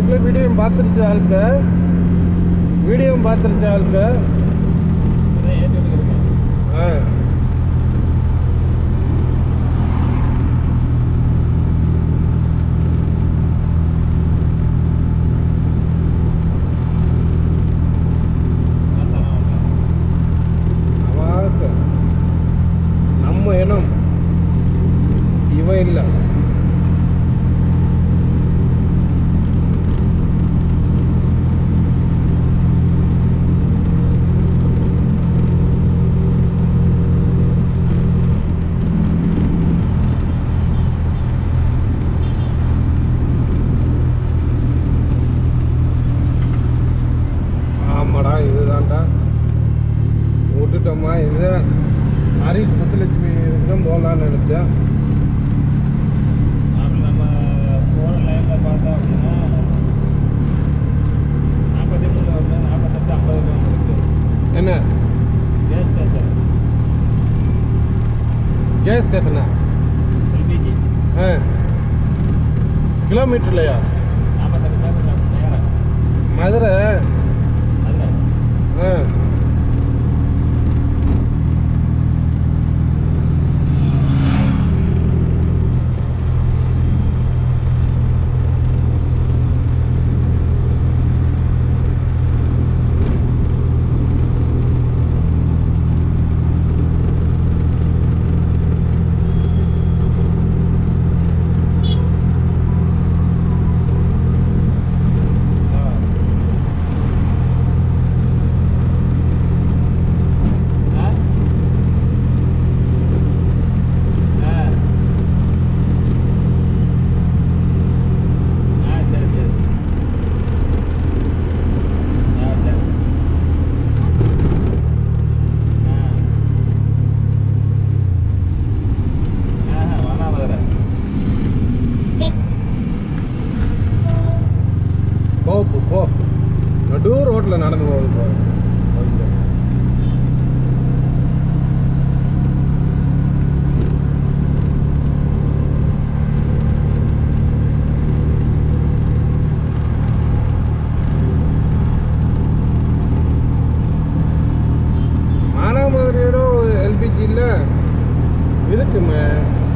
அதுக்குள்ளே வீடியோ பார்த்துருச்சு ஆளுக்கு வீடியோ பார்த்துருச்சு ஆளுக்கு அதான் ஏற்றி விட்டுருக்கேன் ஆ அவாக்கு நம்ம இனம் இவன் இல்லை ஆமாடா இதுதான்டா விட்டுட்டோமா இது ஹரிஷ் முத்துலட்சுமி தான் போகலான்னு நினச்சேன் நாம நம்ம போன லைனில் பார்த்தோம் அப்படின்னா நாற்பத்தி மூணு வந்து நாற்பத்தெட்டு ஐம்பது கிலோமீட்டர் இருக்கு என்ன கேஸ் ஸ்டேஷன் கேஸ் ஸ்டேஷனா எல்பிஜி ஆ கிலோமீட்டர்லையா நாற்பத்தெட்டு கிலோமீட்டர் நேரம் மதுரை அதில் ஆ ஆ ஆ ஆ சரி சரி ஆ சரி ஆ ஆஹா வேணாம் மதுரை போ போ, போ நடு ரோட்டில் நடந்து போகுது போ கொஞ்சம் மானாமதுரையோட எல்பிஜியில் இருக்குமே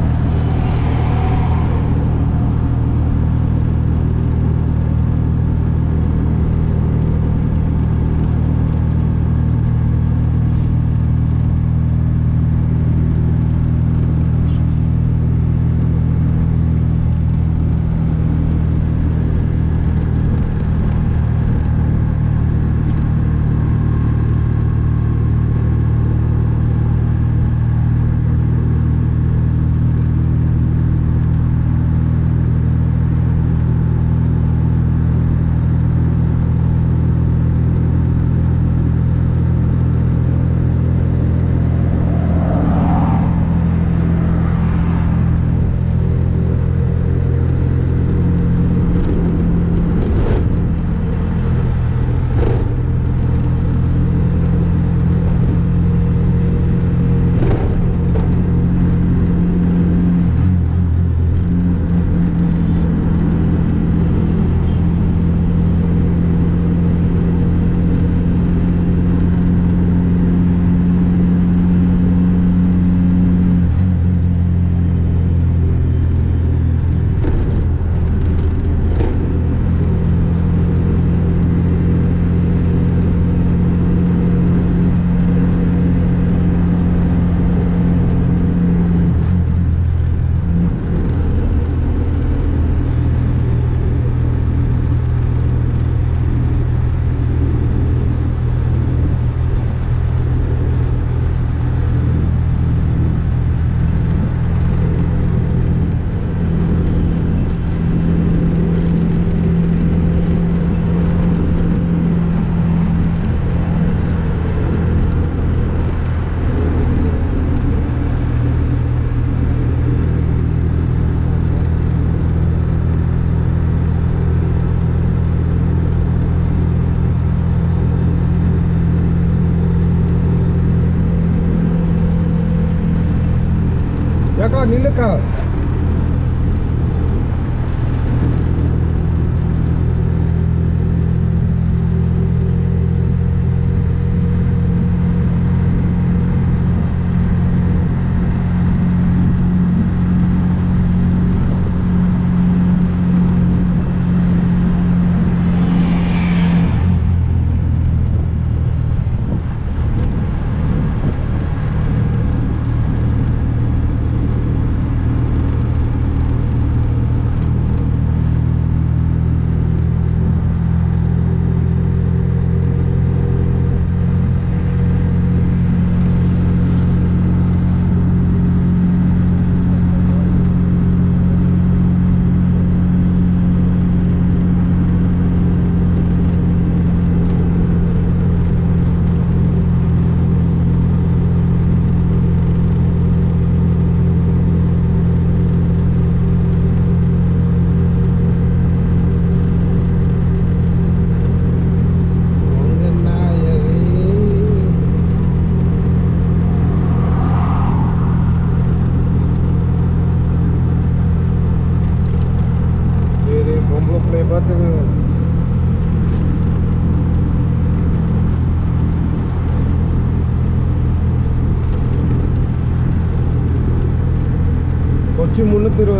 ஏக்கா நில்லுக்கா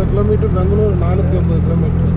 கிலோமீட்டர் பெங்களூர் நானூற்றி ஐம்பது கிலோமீட்டர்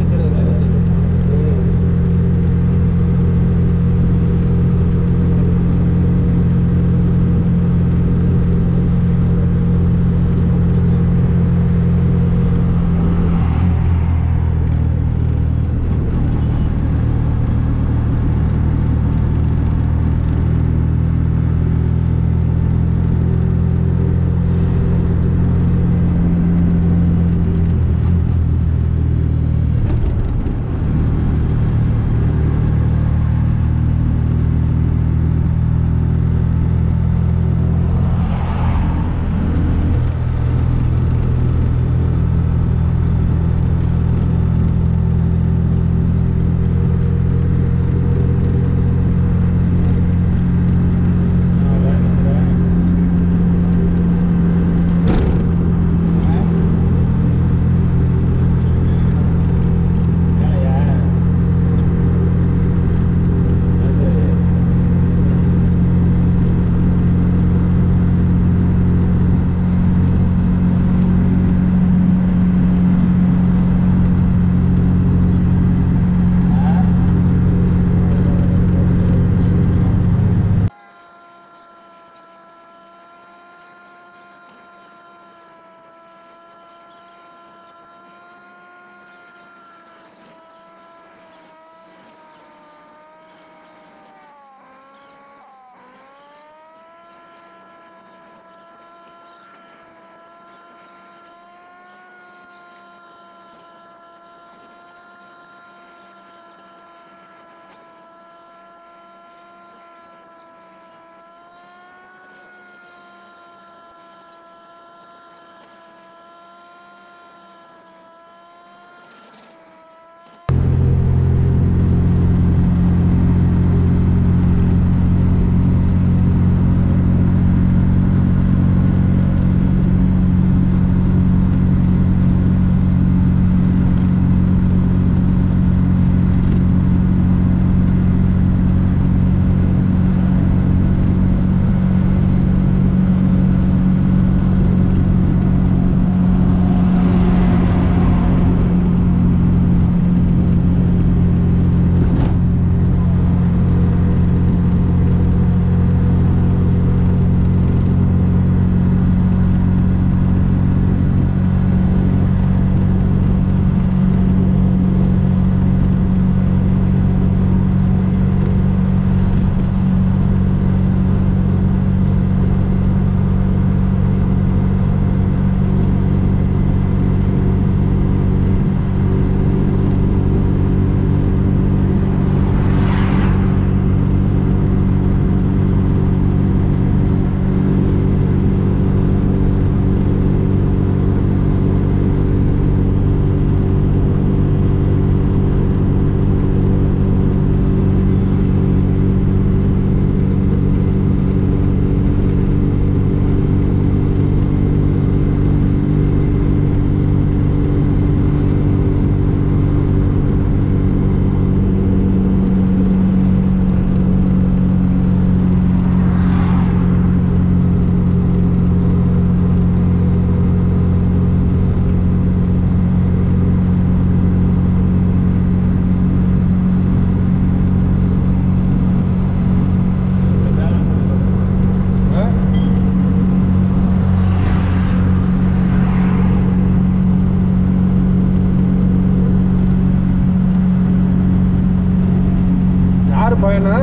யார் பையனா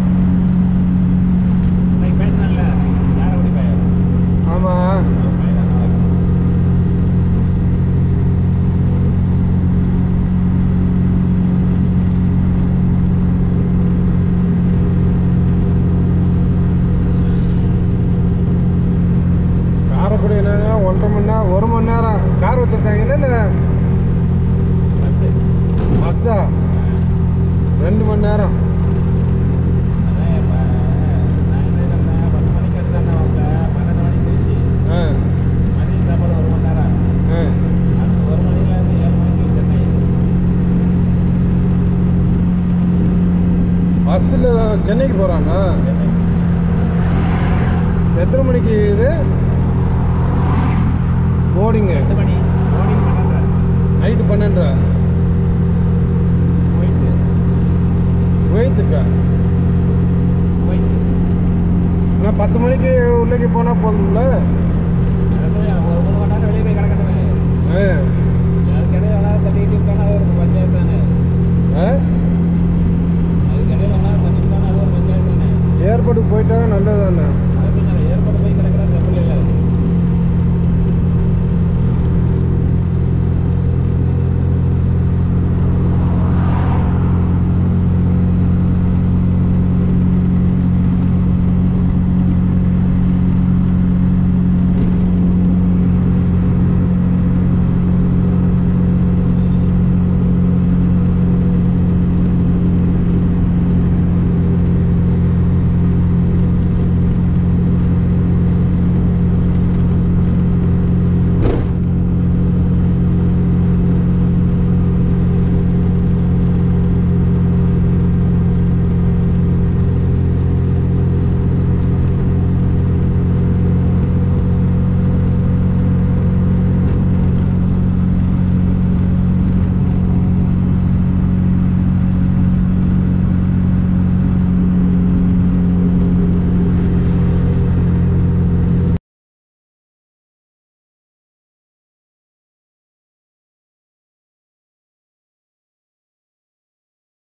ஆமாம் காரைக்குடி என்னன்னா ஒன்றரை மணி நேரம் ஒரு மணி நேரம் கார் வச்சுருக்காங்கன்னா இல்லை பஸ்ஸா ரெண்டு மணி நேரம் ஆ ஆ பஸ்ஸில் சென்னைக்கு போகிறாங்க எத்தனை மணிக்கு இது போர்டிங்கு மணி போர்டிங் பன்னெண்டு நைட்டு பன்னெண்டா போயிட்டு குவைத்துக்கா போயிட்டு ஆனால் பத்து மணிக்கு உள்ளே போனால் போதும்ல அதான் ஒரு மூணு மணி நேரம் வெளியே போய் கிடக்கட்டுமே ஆ அதுக்கிடையே வேணா தட்டிக்கிட்டு இருக்கானா அது ஒரு பஞ்சாயத்து தானே ஆ அதுக்கிடையே வேணா தட்டிட்டு அது ஒரு பஞ்சாயத்து தானே ஏற்பாடு போயிட்டாங்க நல்லது தானே